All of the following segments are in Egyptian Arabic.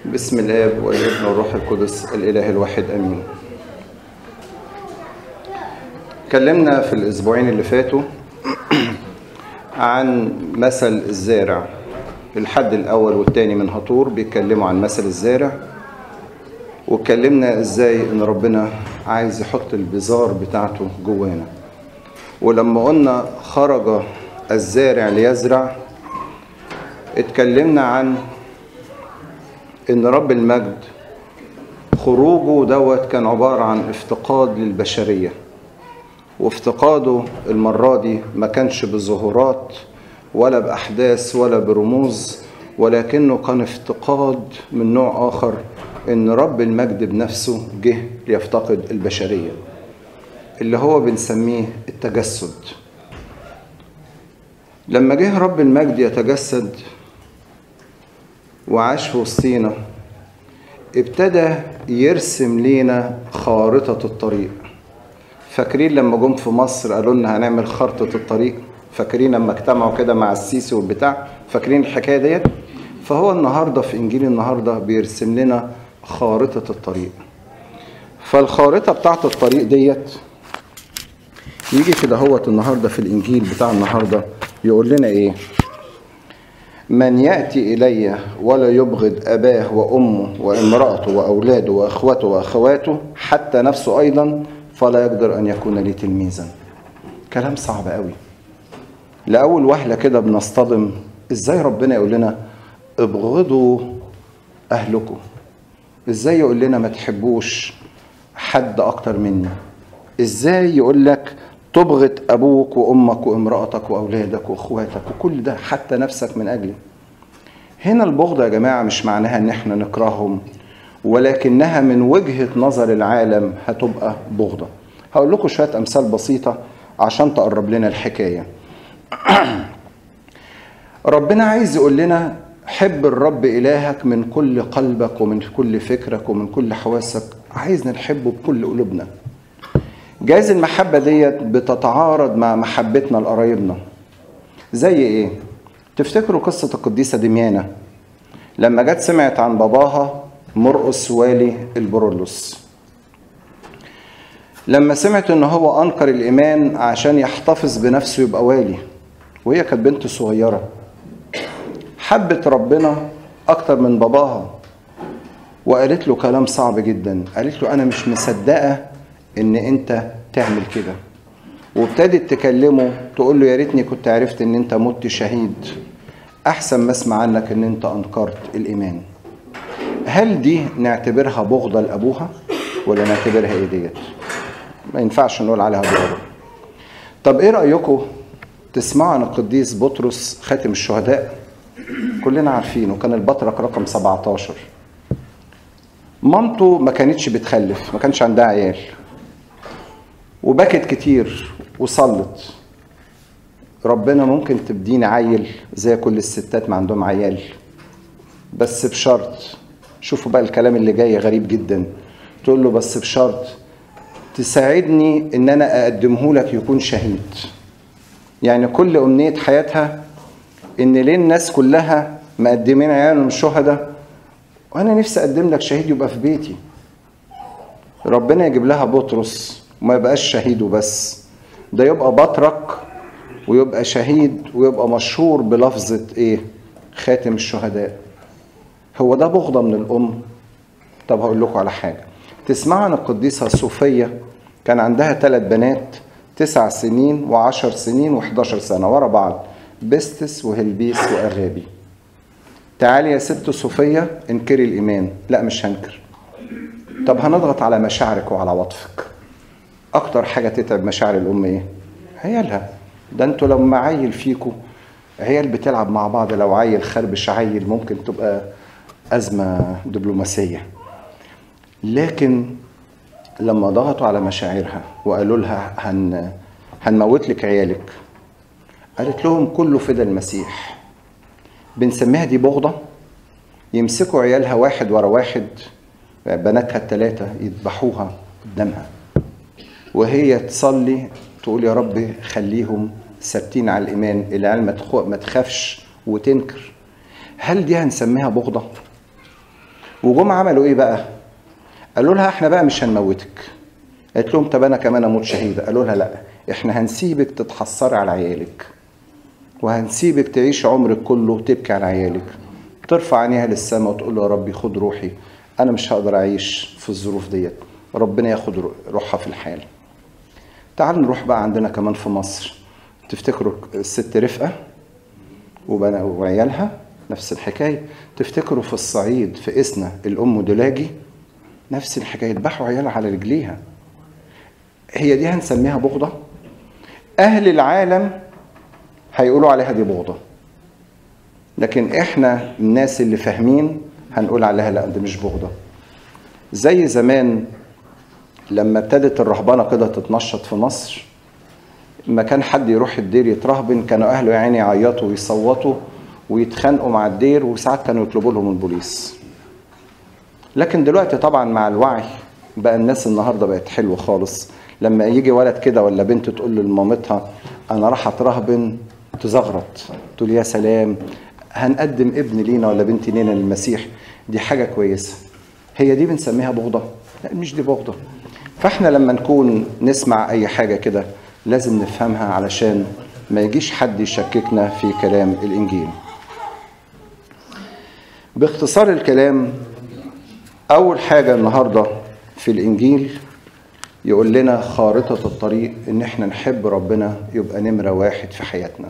بسم الاب والابن والروح القدس الاله الواحد امين اتكلمنا في الاسبوعين اللي فاتوا عن مثل الزارع الحد الاول والثاني من هطور بيتكلموا عن مثل الزارع واتكلمنا ازاي ان ربنا عايز يحط البذار بتاعته جوانا ولما قلنا خرج الزارع ليزرع اتكلمنا عن ان رب المجد خروجه دوت كان عبارة عن افتقاد للبشرية وافتقاده المرة دي ما كانش بظهورات ولا بأحداث ولا برموز ولكنه كان افتقاد من نوع آخر إن رب المجد بنفسه جه ليفتقد البشرية اللي هو بنسميه التجسد لما جه رب المجد يتجسد وعاش في وسطينا ابتدى يرسم لينا خارطة الطريق فاكرين لما جم في مصر قالوا لنا هنعمل خارطة الطريق فاكرين لما اجتمعوا كده مع السيسي والبتاع فاكرين الحكاية ديت فهو النهاردة في إنجيل النهاردة بيرسم لنا خارطة الطريق فالخارطة بتاعت الطريق ديت يجي كده هوت النهاردة في الإنجيل بتاع النهاردة يقول لنا إيه من يأتي إلي ولا يبغض أباه وأمه وامرأته وأولاده وأخوته وأخواته حتى نفسه أيضا فلا يقدر أن يكون لي تلميذا كلام صعب قوي لأول وهلة كده بنصطدم إزاي ربنا يقول لنا ابغضوا أهلكم إزاي يقول لنا ما تحبوش حد أكتر مني إزاي يقول لك تبغض أبوك وأمك وامرأتك وأولادك وأخواتك وكل ده حتى نفسك من أجلي هنا البغضة يا جماعة مش معناها إن إحنا نكرههم ولكنها من وجهة نظر العالم هتبقى بغضة هقول لكم شوية أمثال بسيطة عشان تقرب لنا الحكاية ربنا عايز يقول لنا حب الرب إلهك من كل قلبك ومن كل فكرك ومن كل حواسك عايزنا نحبه بكل قلوبنا جايز المحبة ديت بتتعارض مع محبتنا لقرايبنا زي ايه؟ تفتكروا قصة القديسة دميانة لما جت سمعت عن باباها مرقس والي البرولوس لما سمعت ان هو انكر الايمان عشان يحتفظ بنفسه يبقى والي وهي كانت بنت صغيره حبت ربنا اكتر من باباها وقالت له كلام صعب جدا قالت له انا مش مصدقه ان انت تعمل كده وابتدت تكلمه تقول له يا ريتني كنت عرفت ان انت مت شهيد احسن ما اسمع عنك ان انت انكرت الايمان هل دي نعتبرها بغضه لابوها ولا نعتبرها ايه ديت ما ينفعش نقول عليها بغضه طب ايه رايكم تسمعوا عن القديس بطرس خاتم الشهداء كلنا عارفينه كان البطرك رقم 17 مامته ما كانتش بتخلف ما كانش عندها عيال وبكت كتير وصلت ربنا ممكن تديني عيل زي كل الستات ما عندهم عيال بس بشرط شوفوا بقى الكلام اللي جاي غريب جدا تقول له بس بشرط تساعدني ان انا اقدمه لك يكون شهيد يعني كل امنية حياتها ان ليه الناس كلها مقدمين عيالهم شهداء وانا نفسي اقدم لك شهيد يبقى في بيتي ربنا يجيب لها بطرس وما يبقاش شهيد وبس ده يبقى بطرك ويبقى شهيد ويبقى مشهور بلفظة ايه خاتم الشهداء هو ده بغضة من الأم طب هقول لكم على حاجة تسمعوا عن القديسة صوفية كان عندها ثلاث بنات تسع سنين وعشر سنين وحداشر سنة ورا بعض بستس وهلبيس وأغابي تعالي يا ست صوفية انكري الإيمان لا مش هنكر طب هنضغط على مشاعرك وعلى عواطفك اكتر حاجه تتعب مشاعر الام ايه عيالها ده انتوا لما عيل فيكوا عيال بتلعب مع بعض لو عيل خربش عيل ممكن تبقى ازمه دبلوماسيه لكن لما ضغطوا على مشاعرها وقالوا لها هن هنموت لك عيالك قالت لهم كله فدا المسيح بنسميها دي بغضه يمسكوا عيالها واحد ورا واحد بناتها الثلاثه يذبحوها قدامها وهي تصلي تقول يا رب خليهم ثابتين على الايمان العيال ما تخافش وتنكر هل دي هنسميها بغضه وجم عملوا ايه بقى قالوا لها احنا بقى مش هنموتك قالت لهم طب انا كمان اموت شهيده قالوا لها لا احنا هنسيبك تتحسري على عيالك وهنسيبك تعيش عمرك كله تبكي على عيالك ترفع عينيها للسماء وتقول له يا ربي خد روحي انا مش هقدر اعيش في الظروف ديت ربنا ياخد روحها في الحال تعالوا نروح بقى عندنا كمان في مصر تفتكروا الست رفقه وبنا وعيالها نفس الحكايه تفتكروا في الصعيد في اسنا الام دلاجي نفس الحكايه يذبحوا عيالها على رجليها هي دي هنسميها بغضه اهل العالم هيقولوا عليها دي بغضه لكن احنا الناس اللي فاهمين هنقول عليها لا دي مش بغضه زي زمان لما ابتدت الرهبنه كده تتنشط في مصر ما كان حد يروح الدير يترهبن كانوا اهله يا عيني يعيطوا ويصوتوا ويتخانقوا مع الدير وساعات كانوا يطلبوا لهم البوليس لكن دلوقتي طبعا مع الوعي بقى الناس النهارده بقت حلوه خالص لما يجي ولد كده ولا بنت تقول لمامتها انا راح اترهبن تزغرط تقول يا سلام هنقدم ابن لينا ولا بنت لينا للمسيح دي حاجه كويسه هي دي بنسميها بغضه لا مش دي بغضه فاحنا لما نكون نسمع اي حاجه كده لازم نفهمها علشان ما يجيش حد يشككنا في كلام الانجيل باختصار الكلام اول حاجه النهارده في الانجيل يقول لنا خارطه الطريق ان احنا نحب ربنا يبقى نمره واحد في حياتنا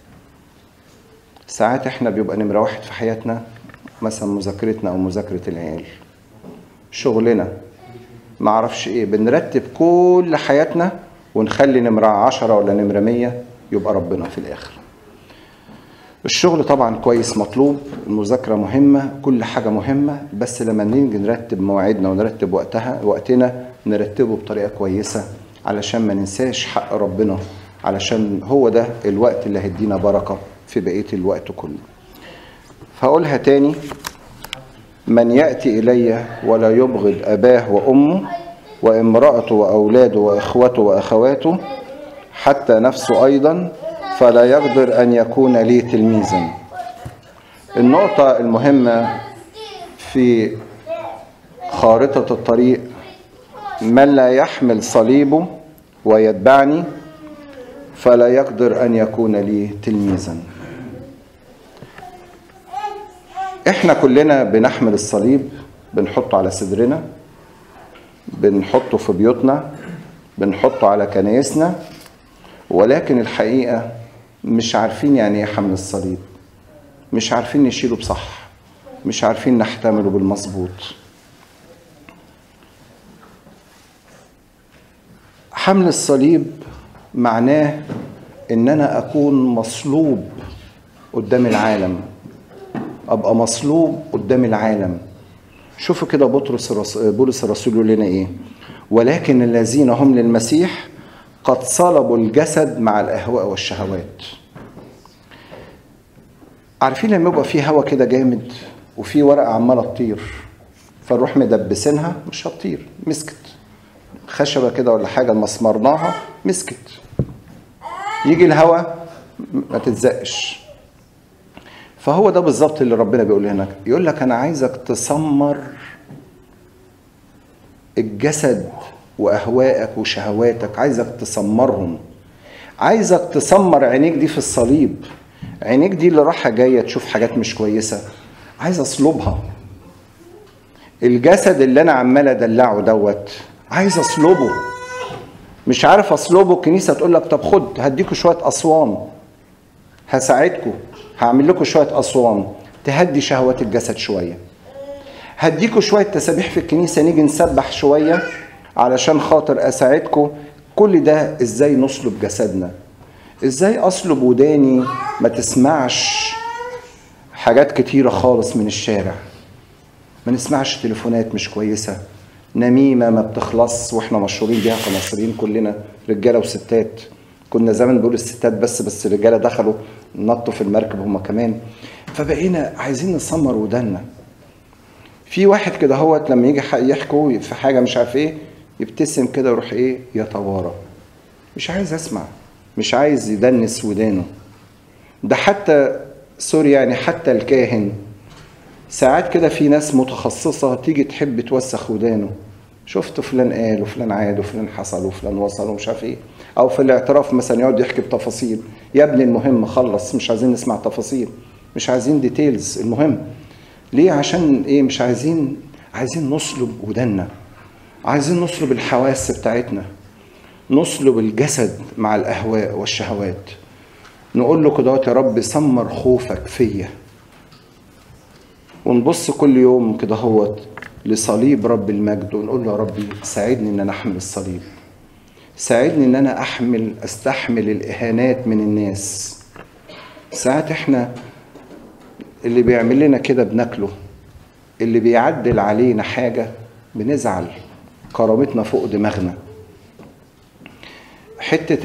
ساعات احنا بيبقى نمره واحد في حياتنا مثلا مذاكرتنا او مذاكره العيال شغلنا ما اعرفش ايه بنرتب كل حياتنا ونخلي نمرة عشرة ولا نمرة مية يبقى ربنا في الآخر الشغل طبعا كويس مطلوب المذاكرة مهمة كل حاجة مهمة بس لما نيجي نرتب مواعيدنا ونرتب وقتها وقتنا نرتبه بطريقة كويسة علشان ما ننساش حق ربنا علشان هو ده الوقت اللي هيدينا بركة في بقية الوقت كله فأقولها تاني من يأتي إلي ولا يبغض أباه وأمه وامرأته وأولاده وإخوته وأخواته حتى نفسه أيضا فلا يقدر أن يكون لي تلميذا النقطة المهمة في خارطة الطريق من لا يحمل صليبه ويتبعني فلا يقدر أن يكون لي تلميذا احنا كلنا بنحمل الصليب بنحطه على صدرنا بنحطه في بيوتنا بنحطه على كنايسنا ولكن الحقيقة مش عارفين يعني ايه حمل الصليب مش عارفين نشيله بصح مش عارفين نحتمله بالمظبوط حمل الصليب معناه ان انا اكون مصلوب قدام العالم ابقى مصلوب قدام العالم شوفوا كده بطرس الرسول بولس الرسول يقول لنا ايه ولكن الذين هم للمسيح قد صلبوا الجسد مع الاهواء والشهوات عارفين لما يبقى في هوا كده جامد وفي ورقه عماله تطير فنروح مدبسينها مش هتطير مسكت خشبه كده ولا حاجه مسمرناها مسكت يجي الهوا ما تتزقش فهو ده بالظبط اللي ربنا بيقول هناك يقول لك انا عايزك تسمر الجسد واهوائك وشهواتك عايزك تسمرهم عايزك تسمر عينيك دي في الصليب عينيك دي اللي رايحه جايه تشوف حاجات مش كويسه عايز اصلبها الجسد اللي انا عمال ادلعه دوت عايز اصلبه مش عارف اصلبه الكنيسه تقول لك طب خد هديكوا شويه اسوان هساعدكم هعمل لكم شويه اسوان تهدي شهوات الجسد شويه هديكوا شويه تسابيح في الكنيسه نيجي نسبح شويه علشان خاطر اساعدكم كل ده ازاي نصلب جسدنا ازاي اصلب وداني ما تسمعش حاجات كتيره خالص من الشارع ما نسمعش تليفونات مش كويسه نميمه ما بتخلص واحنا مشهورين بيها كمصريين كلنا رجاله وستات كنا زمان بنقول الستات بس بس الرجاله دخلوا نطوا في المركب هم كمان فبقينا عايزين نسمر ودنا في واحد كده هوت لما يجي يحكوا في حاجه مش عارف ايه يبتسم كده يروح ايه يتوارى مش عايز اسمع مش عايز يدنس ودانه ده حتى سوري يعني حتى الكاهن ساعات كده في ناس متخصصة تيجي تحب توسخ ودانه شفت فلان قال وفلان عاد وفلان حصل وفلان وصل ومش عارف ايه او في الاعتراف مثلا يقعد يحكي بتفاصيل يا ابني المهم خلص مش عايزين نسمع تفاصيل مش عايزين ديتيلز المهم ليه عشان ايه مش عايزين عايزين نصلب ودنا عايزين نصلب الحواس بتاعتنا نصلب الجسد مع الاهواء والشهوات نقول له كده يا رب سمر خوفك فيا ونبص كل يوم كده هوت لصليب رب المجد ونقول له يا ربي ساعدني ان انا احمل الصليب ساعدني ان انا احمل استحمل الاهانات من الناس ساعات احنا اللي بيعمل لنا كده بناكله اللي بيعدل علينا حاجه بنزعل كرامتنا فوق دماغنا حته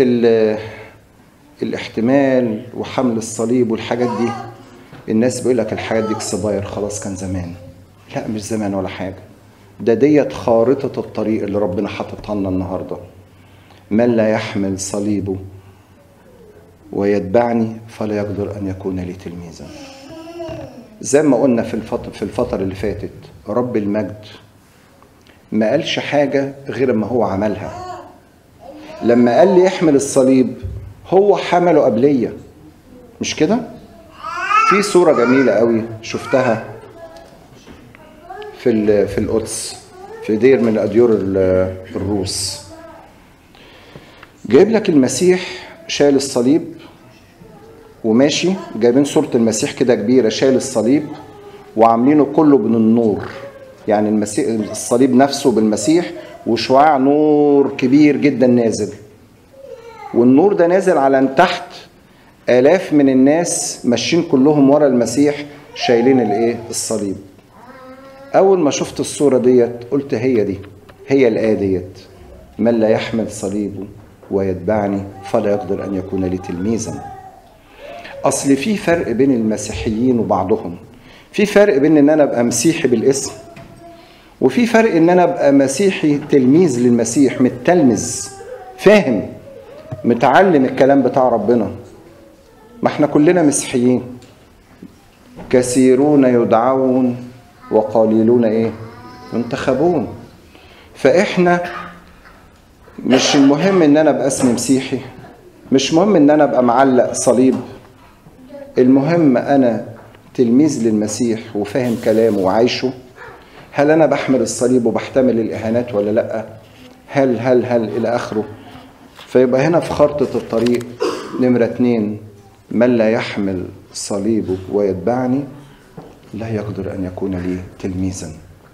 الاحتمال وحمل الصليب والحاجات دي الناس بيقول لك الحاجات دي اكسباير خلاص كان زمان لا مش زمان ولا حاجه ده ديت خارطه الطريق اللي ربنا حاططها لنا النهارده من لا يحمل صليبه ويتبعني فلا يقدر ان يكون لي تلميذا زي ما قلنا في الفترة في الفترة اللي فاتت رب المجد ما قالش حاجة غير ما هو عملها لما قال لي احمل الصليب هو حمله قبلية مش كده في صورة جميلة قوي شفتها في في القدس في دير من أديور الروس جايب لك المسيح شايل الصليب وماشي جايبين صورة المسيح كده كبيرة شايل الصليب وعاملينه كله من النور يعني المسيح الصليب نفسه بالمسيح وشعاع نور كبير جدا نازل والنور ده نازل على تحت آلاف من الناس ماشيين كلهم ورا المسيح شايلين الايه الصليب أول ما شفت الصورة ديت قلت هي دي هي الآية ديت من لا يحمل صليبه ويتبعني فلا يقدر أن يكون لي تلميذا أصل في فرق بين المسيحيين وبعضهم في فرق بين إن أنا أبقى مسيحي بالاسم وفي فرق إن أنا أبقى مسيحي تلميذ للمسيح متلمذ فاهم متعلم الكلام بتاع ربنا ما احنا كلنا مسيحيين كثيرون يدعون وقليلون ايه منتخبون فاحنا مش المهم ان انا ابقى اسمي مسيحي مش مهم ان انا ابقى معلق صليب المهم انا تلميذ للمسيح وفاهم كلامه وعايشه هل انا بحمل الصليب وبحتمل الاهانات ولا لا هل هل هل الى اخره فيبقى هنا في خارطة الطريق نمرة اتنين من لا يحمل صليبه ويتبعني لا يقدر أن يكون لي تلميذا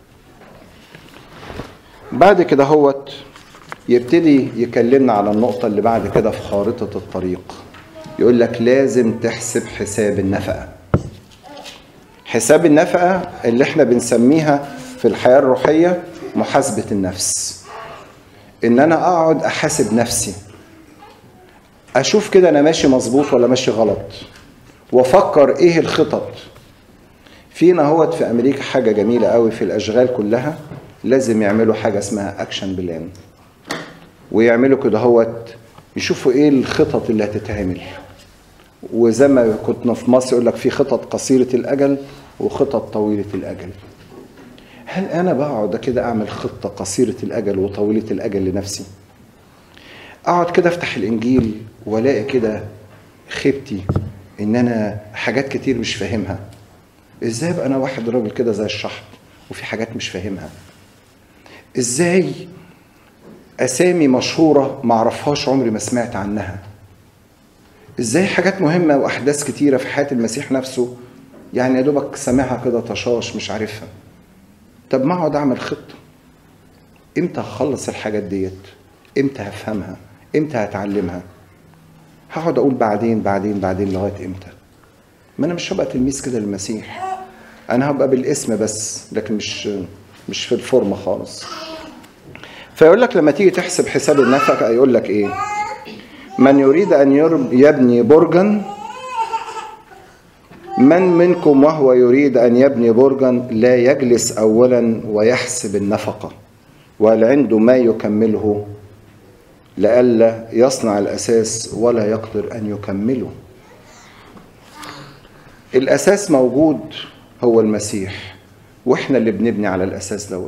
بعد كده هوت يبتدي يكلمنا على النقطة اللي بعد كده في خارطة الطريق يقول لك لازم تحسب حساب النفقة حساب النفقة اللي احنا بنسميها في الحياة الروحية محاسبة النفس ان انا اقعد احاسب نفسي اشوف كده انا ماشي مظبوط ولا ماشي غلط وافكر ايه الخطط فينا هوت في امريكا حاجه جميله قوي في الاشغال كلها لازم يعملوا حاجه اسمها اكشن بلان ويعملوا كده هوت يشوفوا ايه الخطط اللي هتتعمل وزي ما كنا في مصر يقول لك في خطط قصيره الاجل وخطط طويله الاجل هل انا بقعد كده اعمل خطه قصيره الاجل وطويله الاجل لنفسي اقعد كده افتح الانجيل والاقي كده خيبتي ان انا حاجات كتير مش فاهمها ازاي ابقى انا واحد راجل كده زي الشحط وفي حاجات مش فاهمها ازاي اسامي مشهوره ما اعرفهاش عمري ما سمعت عنها ازاي حاجات مهمه واحداث كتيره في حياه المسيح نفسه يعني يا دوبك سامعها كده طشاش مش عارفها طب ما اقعد اعمل خطه امتى هخلص الحاجات ديت امتى هفهمها امتى هتعلمها هقعد اقول بعدين بعدين بعدين لغايه امتى ما انا مش هبقى تلميذ كده للمسيح انا هبقى بالاسم بس لكن مش مش في الفورمه خالص فيقول لك لما تيجي تحسب حساب النفقه يقول لك ايه من يريد ان يبني برجا من منكم وهو يريد ان يبني برجا لا يجلس اولا ويحسب النفقه وهل عنده ما يكمله لئلا يصنع الاساس ولا يقدر ان يكمله الاساس موجود هو المسيح واحنا اللي بنبني على الاساس دوت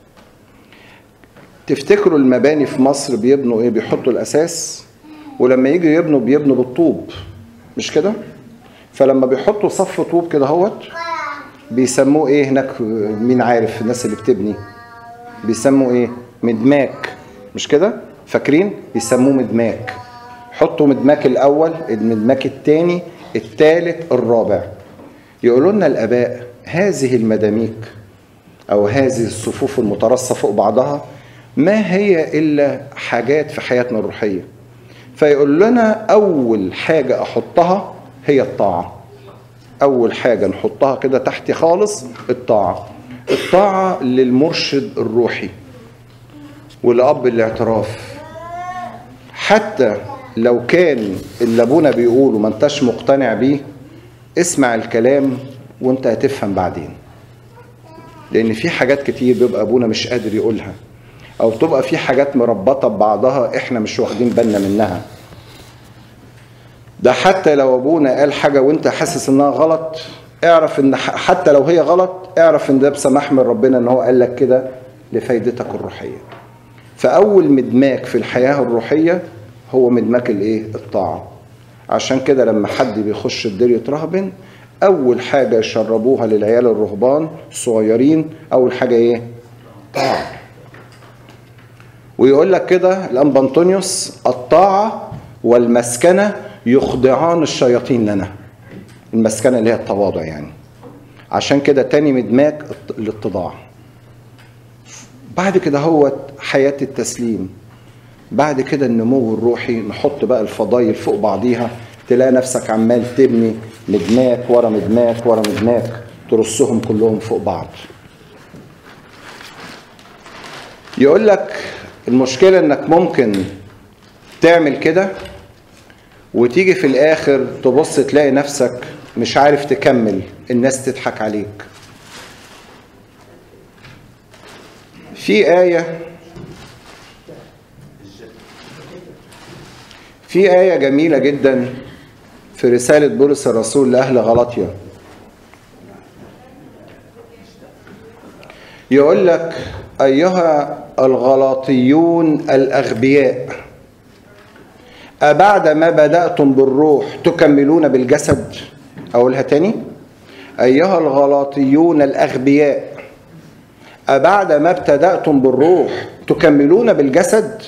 تفتكروا المباني في مصر بيبنوا ايه بيحطوا الاساس ولما يجي يبنوا بيبنوا بالطوب مش كده فلما بيحطوا صف طوب كده اهوت بيسموه ايه هناك مين عارف الناس اللي بتبني بيسموه ايه مدماك مش كده فاكرين بيسموه مدماك حطوا مدماك الاول المدماك الثاني الثالث الرابع يقولوا لنا الاباء هذه المداميك او هذه الصفوف المترصه فوق بعضها ما هي الا حاجات في حياتنا الروحيه فيقول لنا اول حاجه احطها هي الطاعه اول حاجه نحطها كده تحت خالص الطاعه الطاعه للمرشد الروحي ولاب الاعتراف حتى لو كان اللي ابونا بيقوله ما انتش مقتنع بيه اسمع الكلام وانت هتفهم بعدين لان في حاجات كتير بيبقى ابونا مش قادر يقولها او تبقى في حاجات مربطه ببعضها احنا مش واخدين بالنا منها ده حتى لو ابونا قال حاجه وانت حاسس انها غلط اعرف ان حتى لو هي غلط اعرف ان ده بسماح من ربنا ان هو قال لك كده لفايدتك الروحيه فاول مدماك في الحياه الروحيه هو مدماك الايه الطاعه عشان كده لما حد بيخش الدير يترهبن اول حاجه يشربوها للعيال الرهبان الصغيرين اول حاجه ايه طاعه ويقول لك كده الانبا انطونيوس الطاعه والمسكنه يخضعان الشياطين لنا المسكنه اللي هي التواضع يعني عشان كده تاني مدماك الاتضاع بعد كده هو حياه التسليم بعد كده النمو الروحي نحط بقى الفضايل فوق بعضيها تلاقي نفسك عمال تبني مدماك ورا مدماك ورا مدماك ترصهم كلهم فوق بعض يقول لك المشكلة انك ممكن تعمل كده وتيجي في الاخر تبص تلاقي نفسك مش عارف تكمل الناس تضحك عليك في آية في آية جميلة جدا في رسالة بولس الرسول لأهل غلطية يقول لك أيها الغلاطيون الأغبياء أبعد ما بدأتم بالروح تكملون بالجسد أقولها تاني أيها الغلاطيون الأغبياء أبعد ما ابتدأتم بالروح تكملون بالجسد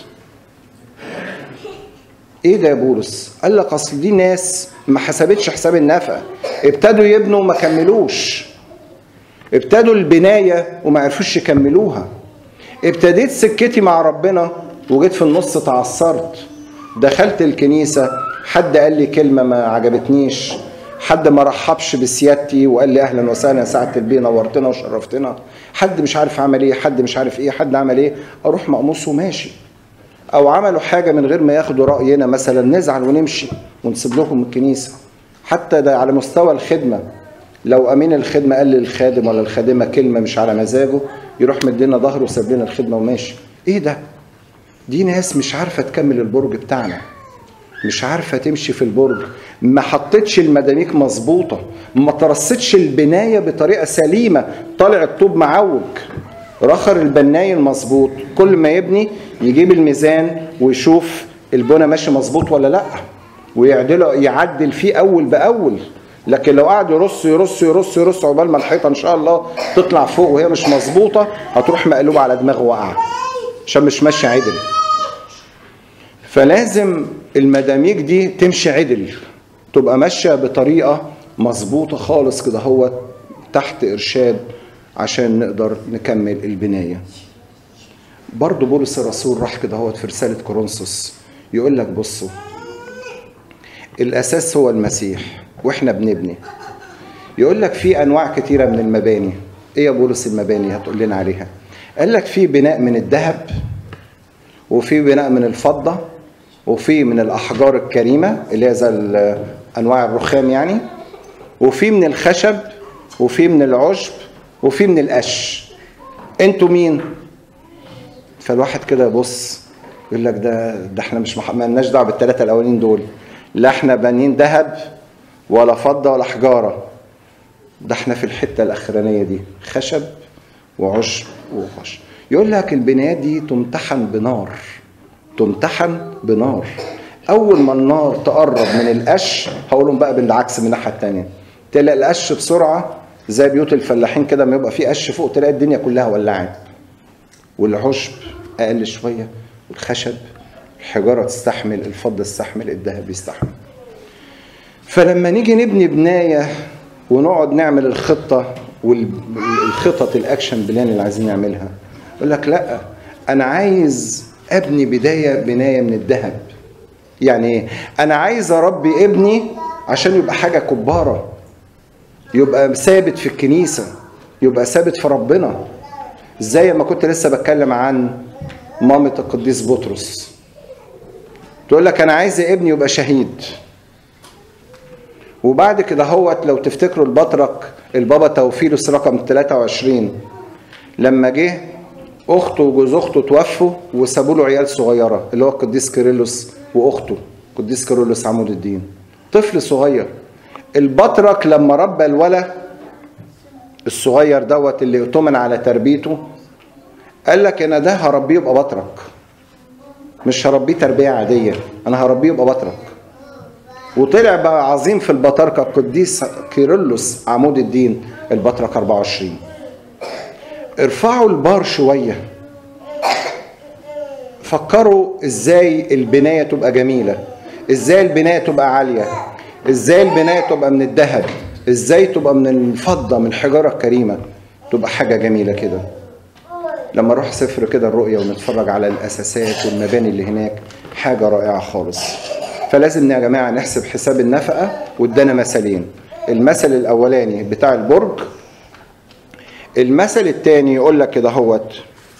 ايه ده يا بولس قال لك اصل دي ناس ما حسبتش حساب النفع ابتدوا يبنوا وما كملوش ابتدوا البنايه وما عرفوش يكملوها ابتديت سكتي مع ربنا وجيت في النص تعثرت دخلت الكنيسه حد قال لي كلمه ما عجبتنيش حد ما رحبش بسيادتي وقال لي اهلا وسهلا يا سعاده البيه نورتنا وشرفتنا حد مش عارف عمل ايه حد مش عارف ايه حد عمل ايه اروح مقموص وماشي او عملوا حاجه من غير ما ياخدوا راينا مثلا نزعل ونمشي ونسيب لهم الكنيسه حتى ده على مستوى الخدمه لو امين الخدمه قال للخادم ولا الخادمه كلمه مش على مزاجه يروح مدينا ظهره وساب لنا الخدمه وماشي ايه ده دي ناس مش عارفه تكمل البرج بتاعنا مش عارفه تمشي في البرج ما حطتش المداميك مظبوطه ما ترصتش البنايه بطريقه سليمه طالع الطوب معوج رخر البناي المظبوط كل ما يبني يجيب الميزان ويشوف البنى ماشي مظبوط ولا لا ويعدله يعدل فيه اول باول لكن لو قعد يرص يرص يرص يرص عقبال ما الحيطه ان شاء الله تطلع فوق وهي مش مظبوطه هتروح مقلوبه على دماغه واقعه عشان مش ماشي عدل فلازم المداميك دي تمشي عدل تبقى ماشيه بطريقه مظبوطه خالص كده هو تحت ارشاد عشان نقدر نكمل البنايه برضه بولس الرسول راح كده هو في رساله كورنثوس يقول لك بصوا الاساس هو المسيح واحنا بنبني يقول لك في انواع كتيره من المباني ايه يا بولس المباني هتقول لنا عليها قال لك في بناء من الذهب وفي بناء من الفضه وفي من الاحجار الكريمه اللي هي زي انواع الرخام يعني وفي من الخشب وفي من العشب وفي من القش انتوا مين فالواحد كده يبص يقول لك ده ده احنا مش مح... مالناش دعوه بالثلاثه الاولين دول لا احنا بانيين ذهب ولا فضه ولا حجاره ده احنا في الحته الاخرانيه دي خشب وعشب وخشب يقول لك البنايات دي تمتحن بنار تمتحن بنار اول ما النار تقرب من القش هقولهم بقى بالعكس من الناحيه الثانيه تلاقي القش بسرعه زي بيوت الفلاحين كده ما يبقى في قش فوق تلاقي الدنيا كلها ولعت والعشب اقل شويه والخشب الحجاره تستحمل الفضه تستحمل الذهب يستحمل فلما نيجي نبني بنايه ونقعد نعمل الخطه والخطط الاكشن بلان اللي عايزين نعملها يقول لك لا انا عايز ابني بدايه بنايه من الذهب يعني ايه انا عايز اربي ابني عشان يبقى حاجه كباره يبقى ثابت في الكنيسه يبقى ثابت في ربنا زي ما كنت لسه بتكلم عن مامة القديس بطرس تقول لك انا عايز ابني يبقى شهيد وبعد كده هوت لو تفتكروا البطرك البابا توفيلوس رقم 23 لما جه اخته وجوز اخته توفوا وسابوا له عيال صغيره اللي هو القديس كيرلس واخته القديس كيرلس عمود الدين طفل صغير البطرك لما ربى الولد الصغير دوت اللي اؤتمن على تربيته قال لك انا ده هربيه يبقى بطرك مش هربيه تربيه عاديه انا هربيه يبقى بطرك وطلع بقى عظيم في البطاركه القديس كيرلس عمود الدين البطرك 24 ارفعوا البار شويه فكروا ازاي البنايه تبقى جميله ازاي البنايه تبقى عاليه ازاي البنايه تبقى من الذهب ازاي تبقى من الفضه من الحجاره الكريمه تبقى حاجه جميله كده لما اروح سفر كده الرؤيه ونتفرج على الاساسات والمباني اللي هناك حاجه رائعه خالص فلازم يا جماعه نحسب حساب النفقه وادانا مثلين المثل الاولاني بتاع البرج المثل الثاني يقول لك كده هوت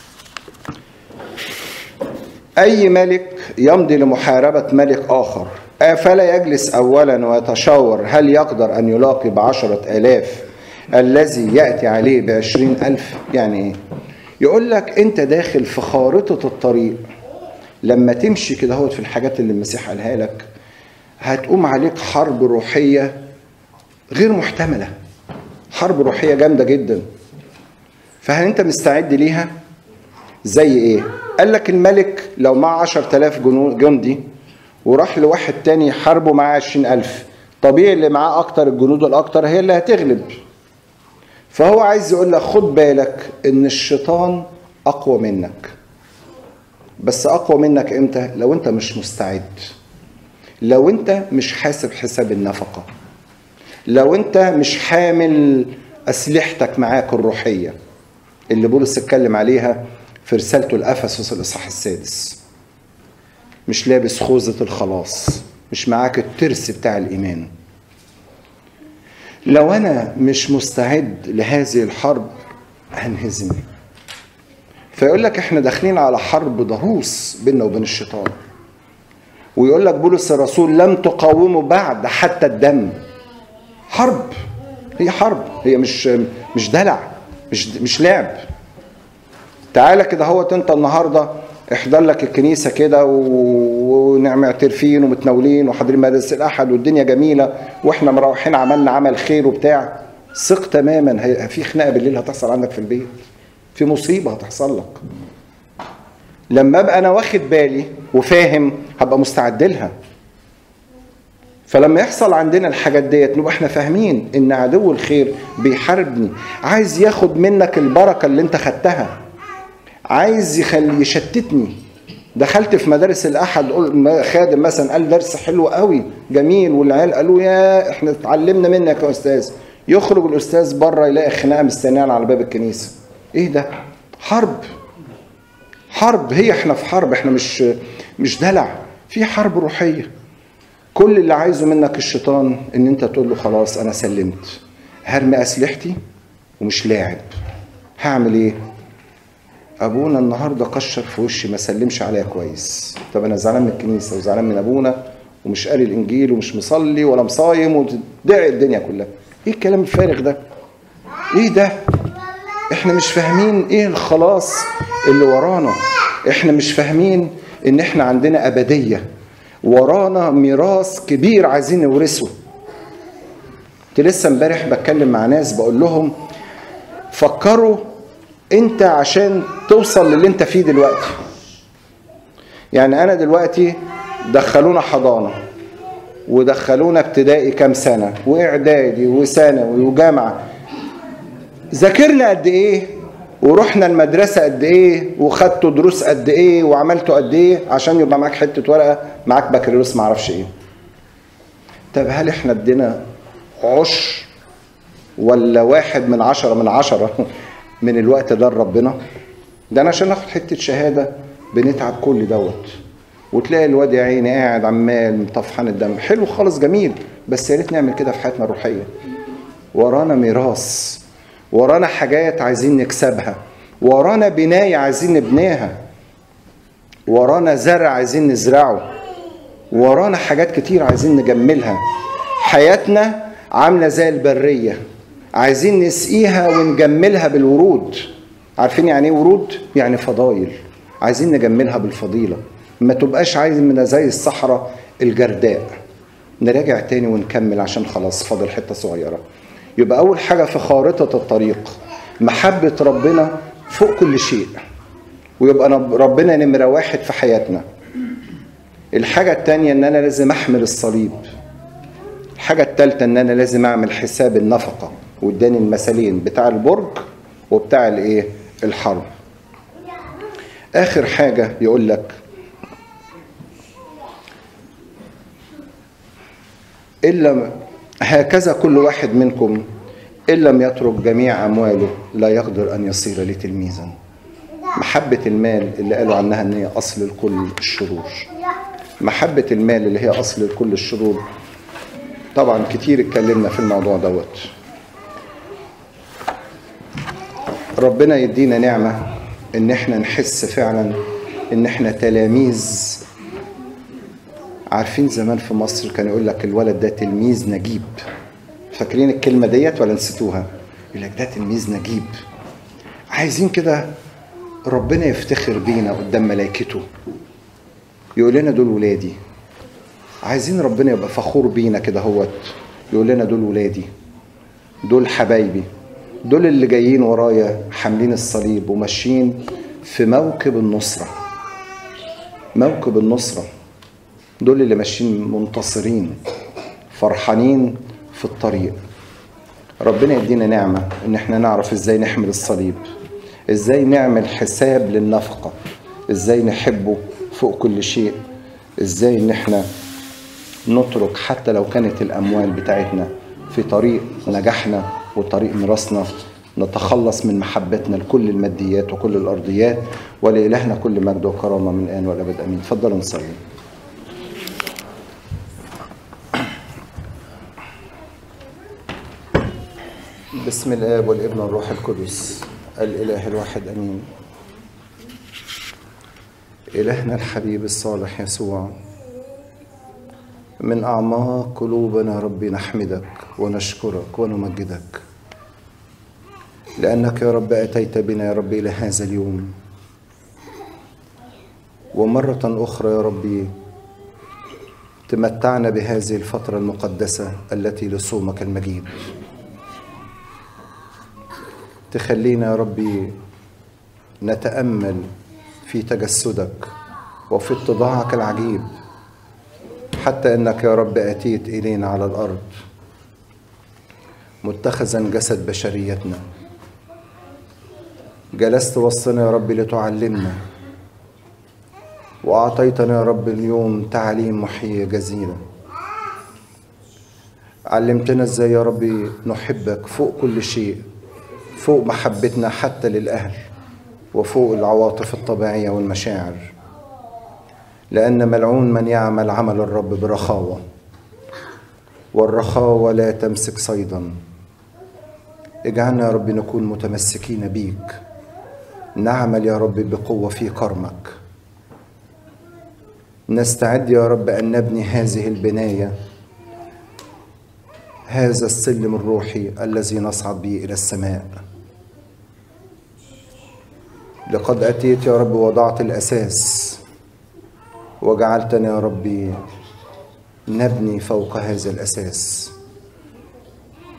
اي ملك يمضي لمحاربه ملك اخر فلا يجلس اولا ويتشاور هل يقدر ان يلاقي بعشرة الاف الذي ياتي عليه بعشرين الف يعني ايه يقول لك انت داخل في خارطه الطريق لما تمشي كده هوت في الحاجات اللي المسيح قالها لك هتقوم عليك حرب روحيه غير محتمله حرب روحيه جامده جدا فهل انت مستعد ليها زي ايه قال لك الملك لو معاه عشر تلاف جندي وراح لواحد تاني يحاربه معاه عشرين ألف طبيعي اللي معاه أكتر الجنود الأكتر هي اللي هتغلب فهو عايز يقول لك خد بالك إن الشيطان أقوى منك بس أقوى منك إمتى؟ لو أنت مش مستعد لو أنت مش حاسب حساب النفقة لو أنت مش حامل أسلحتك معاك الروحية اللي بولس اتكلم عليها في رسالته لأفسس الإصحاح السادس مش لابس خوذة الخلاص مش معاك الترس بتاع الإيمان لو أنا مش مستعد لهذه الحرب هنهزم فيقول لك احنا داخلين على حرب ضروس بيننا وبين الشيطان ويقول لك بولس الرسول لم تقاوموا بعد حتى الدم حرب هي حرب هي مش مش دلع مش مش لعب تعالى كده هوت انت النهارده احضر لك الكنيسه كده ونعم معترفين ومتناولين وحاضرين مدرسه الاحد والدنيا جميله واحنا مروحين عملنا عمل خير وبتاع ثق تماما في خناقه بالليل هتحصل عندك في البيت في مصيبه هتحصل لك لما ابقى انا واخد بالي وفاهم هبقى مستعد لها فلما يحصل عندنا الحاجات ديت نبقى احنا فاهمين ان عدو الخير بيحاربني عايز ياخد منك البركه اللي انت خدتها عايز يخلي يشتتني دخلت في مدارس الاحد خادم مثلا قال درس حلو قوي جميل والعيال قالوا يا احنا اتعلمنا منك يا استاذ يخرج الاستاذ بره يلاقي خناقه مستنيه على باب الكنيسه ايه ده حرب حرب هي احنا في حرب احنا مش مش دلع في حرب روحيه كل اللي عايزه منك الشيطان ان انت تقول له خلاص انا سلمت هرمي اسلحتي ومش لاعب هعمل ايه ابونا النهارده كشر في وشي ما سلمش عليا كويس طب انا زعلان من الكنيسه وزعلان من ابونا ومش قاري الانجيل ومش مصلي ولا مصايم وتدعي الدنيا كلها ايه الكلام الفارغ ده ايه ده احنا مش فاهمين ايه الخلاص اللي ورانا احنا مش فاهمين ان احنا عندنا ابديه ورانا ميراث كبير عايزين نورثه كنت لسه امبارح بتكلم مع ناس بقول لهم فكروا انت عشان توصل للي انت فيه دلوقتي يعني انا دلوقتي دخلونا حضانه ودخلونا ابتدائي كام سنه واعدادي وثانوي وجامعه ذاكرنا قد ايه ورحنا المدرسة قد ايه وخدتوا دروس قد ايه وعملتوا قد ايه عشان يبقى معاك حتة ورقة معاك بكالوريوس معرفش ايه طب هل احنا ادينا عشر ولا واحد من عشرة من عشرة من الوقت ده لربنا ده انا عشان اخد حتة شهادة بنتعب كل دوت وتلاقي الواد يا عيني قاعد عمال طفحان الدم حلو خالص جميل بس يا ريت نعمل كده في حياتنا الروحية ورانا ميراث ورانا حاجات عايزين نكسبها ورانا بناية عايزين نبنيها ورانا زرع عايزين نزرعه ورانا حاجات كتير عايزين نجملها حياتنا عاملة زي البرية عايزين نسقيها ونجملها بالورود عارفين يعني ايه ورود؟ يعني فضايل عايزين نجملها بالفضيلة ما تبقاش عايز من زي الصحراء الجرداء نراجع تاني ونكمل عشان خلاص فاضل حتة صغيرة يبقى أول حاجة في خارطة الطريق محبة ربنا فوق كل شيء ويبقى ربنا نمرة واحد في حياتنا الحاجة التانية إن أنا لازم أحمل الصليب الحاجة التالتة إن أنا لازم أعمل حساب النفقة واداني المثلين بتاع البرج وبتاع الإيه؟ الحرب آخر حاجة يقول لك إلا هكذا كل واحد منكم إن لم يترك جميع أمواله لا يقدر أن يصير لي تلميذا محبة المال اللي قالوا عنها أن هي أصل لكل الشرور محبة المال اللي هي أصل لكل الشرور طبعا كتير اتكلمنا في الموضوع دوت ربنا يدينا نعمة ان احنا نحس فعلا ان احنا تلاميذ عارفين زمان في مصر كان يقول لك الولد ده تلميذ نجيب فاكرين الكلمة ديت ولا نسيتوها يقول لك ده تلميذ نجيب عايزين كده ربنا يفتخر بينا قدام ملائكته يقول لنا دول ولادي عايزين ربنا يبقى فخور بينا كده هوت يقول لنا دول ولادي دول حبايبي دول اللي جايين ورايا حاملين الصليب وماشيين في موكب النصرة موكب النصرة دول اللي ماشيين منتصرين فرحانين في الطريق ربنا يدينا نعمة ان احنا نعرف ازاي نحمل الصليب ازاي نعمل حساب للنفقة ازاي نحبه فوق كل شيء ازاي ان احنا نترك حتى لو كانت الاموال بتاعتنا في طريق نجاحنا وطريق ميراثنا نتخلص من محبتنا لكل الماديات وكل الارضيات ولالهنا كل مجد وكرامه من الان والابد امين تفضلوا نصلي بسم الاب والابن والروح القدس الاله الواحد امين الهنا الحبيب الصالح يسوع من اعماق قلوبنا ربي نحمدك ونشكرك ونمجدك لانك يا رب اتيت بنا يا رب الى هذا اليوم ومره اخرى يا ربي تمتعنا بهذه الفتره المقدسه التي لصومك المجيد تخلينا يا ربي نتامل في تجسدك وفي اتضاعك العجيب حتى انك يا رب اتيت الينا على الارض متخذا جسد بشريتنا جلست وسطنا يا رب لتعلمنا واعطيتنا يا رب اليوم تعليم محيي جزيلا علمتنا ازاي يا رب نحبك فوق كل شيء فوق محبتنا حتى للاهل وفوق العواطف الطبيعيه والمشاعر لأن ملعون من يعمل عمل الرب برخاوة والرخاوة لا تمسك صيدا اجعلنا يا رب نكون متمسكين بيك نعمل يا رب بقوة في كرمك نستعد يا رب أن نبني هذه البناية هذا السلم الروحي الذي نصعد به إلى السماء لقد أتيت يا رب وضعت الأساس وجعلتنا يا ربي نبني فوق هذا الاساس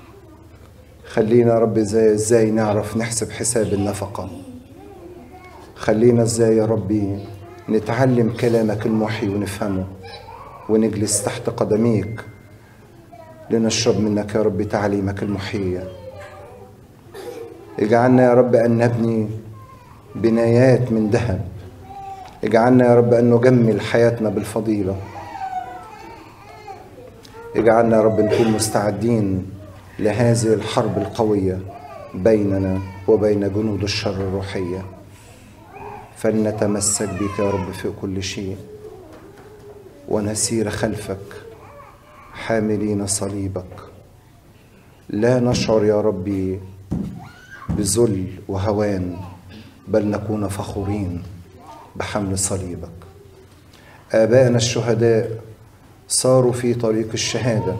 خلينا يا رب ازاي ازاي نعرف نحسب حساب النفقة خلينا ازاي يا ربي نتعلم كلامك المحي ونفهمه ونجلس تحت قدميك لنشرب منك يا رب تعليمك المحية اجعلنا يا رب أن نبني بنايات من ذهب اجعلنا يا رب أن نجمل حياتنا بالفضيلة اجعلنا يا رب نكون مستعدين لهذه الحرب القوية بيننا وبين جنود الشر الروحية فلنتمسك بك يا رب في كل شيء ونسير خلفك حاملين صليبك لا نشعر يا ربي بذل وهوان بل نكون فخورين بحمل صليبك آبائنا الشهداء صاروا في طريق الشهادة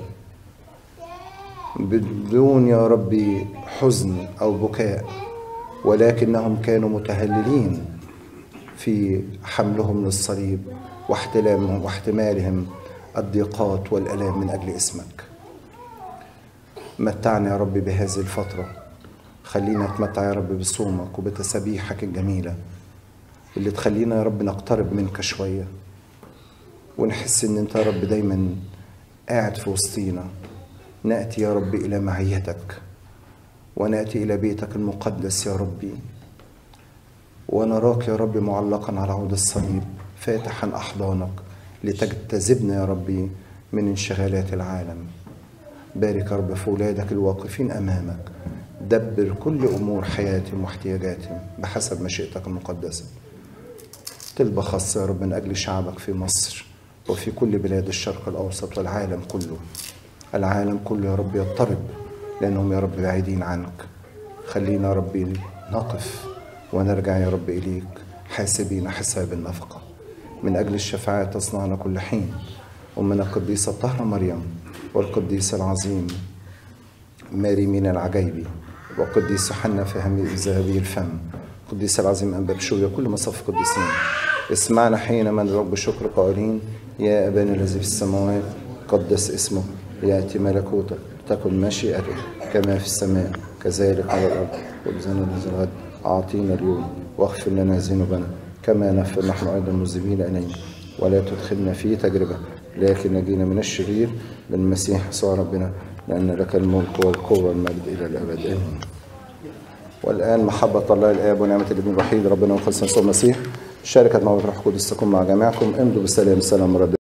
بدون يا ربي حزن أو بكاء ولكنهم كانوا متهللين في حملهم للصليب واحتلامهم واحتمالهم الضيقات والالام من اجل اسمك متعنا يا رب بهذه الفتره خلينا نتمتع يا رب بصومك وبتسابيحك الجميله اللي تخلينا يا رب نقترب منك شويه ونحس ان انت يا رب دايما قاعد في وسطينا ناتي يا رب الى معيتك وناتي الى بيتك المقدس يا ربي ونراك يا رب معلقا على عود الصليب فاتحا احضانك لتجتذبنا يا ربي من انشغالات العالم بارك يا رب في اولادك الواقفين امامك دبر كل امور حياتهم واحتياجاتهم بحسب مشيئتك المقدسه طلبة خاصة يا رب من أجل شعبك في مصر وفي كل بلاد الشرق الأوسط والعالم كله العالم كله يا رب يضطرب لأنهم يا رب بعيدين عنك خلينا يا رب نقف ونرجع يا رب إليك حاسبين حساب النفقة من أجل الشفاعات تصنعنا كل حين أمنا القديسة الطاهرة مريم والقديس العظيم ماري من العجيبي وقديس يوحنا فهم ذهبي الفم قديس العظيم أنبا بشوية كل مصاف قديسين اسمعنا حينما ندعوك بشكر قائلين يا أبانا الذي في السماوات قدس اسمه ليأتي ملكوتك تكن مشيئتك كما في السماء كذلك على الأرض وبزنا الذي الغد أعطينا اليوم واغفر لنا ذنوبنا كما نغفر نحن أيضا المذنبين إلينا ولا تدخلنا في تجربة لكن نجينا من الشرير بالمسيح يسوع ربنا لأن لك الملك والقوة والمجد إلى الأبد آمين والآن محبة الله الآب ونعمة الابن الوحيد ربنا وخلصنا يسوع المسيح شركة موت روح القدس تكون مع جميعكم امضوا بالسلام سلام رب